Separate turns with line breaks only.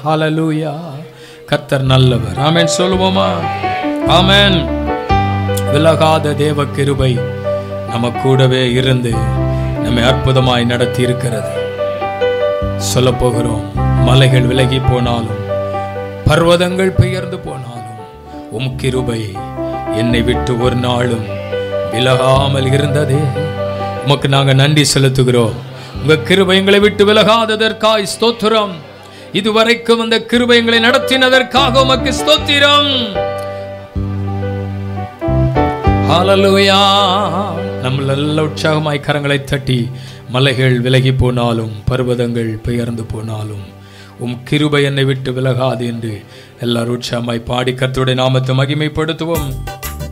ஹalleluya கர்த்தர் நல்லவர் ஆமென் சொல்லுவோமா ஆமென் விலகாத தேவ கிருபை நம்ம கூடவே இருந்து நம்மை அற்புதமாய் நடத்தி இருக்கிறது சொல்ல போகிறோம் மலைகள் விலகி போனாலும் பர்வதங்கள் பெயர்ந்து போனாலும் உம் கிருபை என்னை விட்டு ஒரு நாளும் விலகாமல் இருந்ததே உமக்கு நாங்க நன்றி செலுத்துகிறோம் உங்க கிருபை எங்களை விட்டு விலகாததற்காய் ஸ்தோத்திரம் இதுவரைக்கும் அந்த கிருபை எங்களை நடத்தினதற்காக உமக்கு ஸ்தோத்திரம் ஹalleluya நம்ம நல்ல உற்சாகமாய் கரங்களை தட்டி மலைகள் விலகி போனாலும் பர்வதங்கள் பெயர்ந்து போனாலும் உம் கிருபை என்னை விட்டு விலகாது என்று எல்லாரும் உற்சாகமாய் பாடி கர்த்தருடைய நாமத்தை மகிமைப்படுத்துவோம்